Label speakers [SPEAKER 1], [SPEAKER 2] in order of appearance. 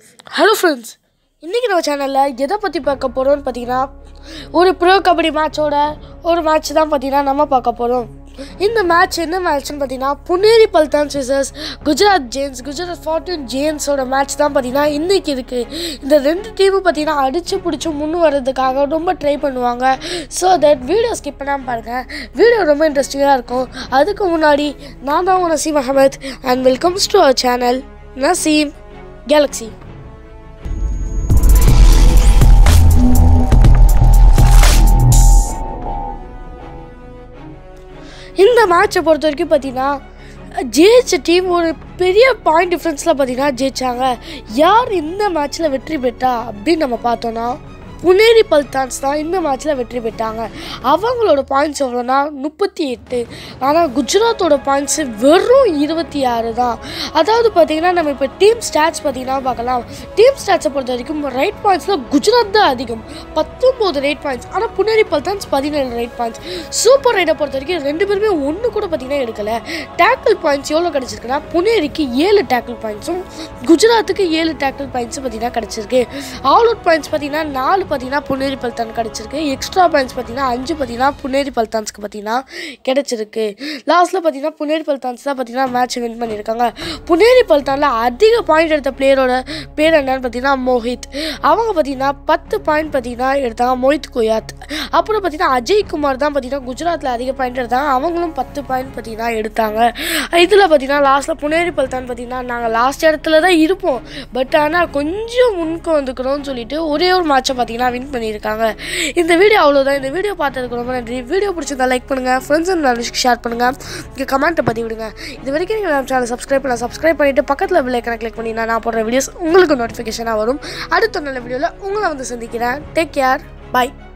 [SPEAKER 1] hello friends இன்றைக்கி நம்ம சேனலில் எதை பற்றி பார்க்க போகிறோம்னு பார்த்தீங்கன்னா ஒரு ப்ரோ கபடி மேட்சோட ஒரு மேட்ச் தான் பார்த்தீங்கன்னா நம்ம பார்க்க போகிறோம் இந்த மேட்ச் என்ன மேட்ச்னு பார்த்தீங்கன்னா புனேரி பல்தான் சிசர்ஸ் குஜராத் ஜெயின்ஸ் குஜராத் ஃபார்ட்டூன் ஜெயின்ஸோட மேட்ச் தான் பார்த்தீங்கன்னா இன்றைக்கி இருக்குது இந்த ரெண்டு டீமும் பார்த்தீங்கன்னா அடித்து பிடிச்சி முன்னு வர்றதுக்காக ரொம்ப ட்ரை பண்ணுவாங்க ஸோ தட் வீடியோ ஸ்கிப் பண்ணாமல் பாருங்கள் வீடியோ ரொம்ப இன்ட்ரெஸ்டிங்காக இருக்கும் அதுக்கு முன்னாடி நான் தான் உங்கள் Naseem Ahmed and welcomes to our channel Naseem galaxy இந்த மேட்சை பொறுத்த வரைக்கும் பார்த்தீங்கன்னா ஜெயிச்ச டீம் ஒரு பெரிய பாயிண்ட் டிஃப்ரென்ஸில் பார்த்தீங்கன்னா ஜெயிச்சாங்க யார் இந்த மேட்ச்சில் வெற்றி பெற்றா அப்படின்னு நம்ம பார்த்தோன்னா புனேரி பல்தான்ஸ் தான் இந்த மேட்ச்சில் வெற்றி பெற்றாங்க அவங்களோட பாயிண்ட்ஸ் எவ்வளோனா முப்பத்தி எட்டு ஆனால் குஜராத்தோட பாயிண்ட்ஸு வெறும் இருபத்தி ஆறு தான் அதாவது பார்த்தீங்கன்னா நம்ம இப்போ டீம் ஸ்டாட்ஸ் பார்த்தீங்கன்னா பார்க்கலாம் டீம் ஸ்டாட்ஸை பொறுத்த வரைக்கும் ரைட் பாயிண்ட்ஸில் குஜராத் தான் அதிகம் பத்தொம்போது ரைட் பாயிண்ட்ஸ் ஆனால் புனேரி பல்தான்ஸ் பதினேழு ரைட் பாயிண்ட்ஸ் சூப்பர் ரைடை பொறுத்த வரைக்கும் ரெண்டு பேருமே ஒன்று கூட பார்த்தீங்கன்னா எடுக்கலை டேக்கிள் பாயிண்ட்ஸ் எவ்வளோ கிடச்சிருக்குன்னா புனேரிக்கு ஏழு டேக்கிள் பாயிண்ட்ஸும் குஜராத்துக்கு ஏழு டேக்கிள் பாயிண்ட்ஸும் பார்த்தீங்கன்னா கிடச்சிருக்கு ஆல் அவுட் பாயிண்ட்ஸ் பார்த்தீங்கன்னா நாலு பார்த்தீங்கன்னா புனேரி பல்தான் கிடச்சிருக்கு எக்ஸ்ட்ரா பாயிண்ட்ஸ் பார்த்தீங்கன்னா அஞ்சு பார்த்தீங்கன்னா புனேரி பல்தான்ஸ்க்கு பார்த்தீங்கன்னா கிடச்சிருக்கு லாஸ்ட்டில் பார்த்தீங்கன்னா புனேரி பல்தான்ஸ் தான் பார்த்தீங்கன்னா மேட்ச் வின் பண்ணியிருக்காங்க புனேரி பல்தானில் அதிக பாயிண்ட் எடுத்த பிளேயரோட பேர் என்னன்னு பார்த்தீங்கன்னா மோஹித் அவங்க பார்த்தீங்கன்னா பத்து பாயிண்ட் பார்த்தீங்கன்னா எடுத்தாங்க மோஹித் குயாத் அப்புறம் பார்த்தீங்கன்னா அஜய் குமார் தான் பார்த்தீங்கன்னா குஜராத்தில் அதிக பாயிண்ட் எடுத்தாங்க அவங்களும் பத்து பாயிண்ட் பார்த்தீங்கன்னா எடுத்தாங்க இதில் பார்த்தீங்கன்னா லாஸ்ட்டில் புனேரி பல்தான் பார்த்தீங்கன்னா நாங்கள் லாஸ்ட் இடத்துல தான் இருப்போம் பட் ஆனால் கொஞ்சம் முன்னுக்கு வந்துக்கிறோம்னு சொல்லிட்டு ஒரே ஒரு மேட்சை பார்த்தீங்கன்னா வின் பண்ணியிருக்காங்க இந்த வீடியோ அவ்வளோதான் இந்த வீடியோ பார்த்ததுக்கு ரொம்ப நன்றி வீடியோ பிடிச்சிருந்தா லைக் பண்ணுங்கள் ஃப்ரெண்ட்ஸ் அண்ட் நாலேஜ்க்கு ஷேர் பண்ணுங்கள் இங்கே கமெண்ட்டை பற்றி விடுங்க இது வரைக்கும் நீங்கள் நம்ம சேனல் சப்ஸ்கிரைப் பண்ணலாம் சப்ஸ்கிரைப் பண்ணிவிட்டு பக்கத்தில் பில் ஐக்கனை கிளிக் பண்ணினா நான் போடுற வீடியோஸ் உங்களுக்கு நோட்டிஃபிகேஷனாக வரும் அடுத்த நல்ல வீடியோவில் உங்களை வந்து சந்திக்கிறேன் டேக் கேர் பை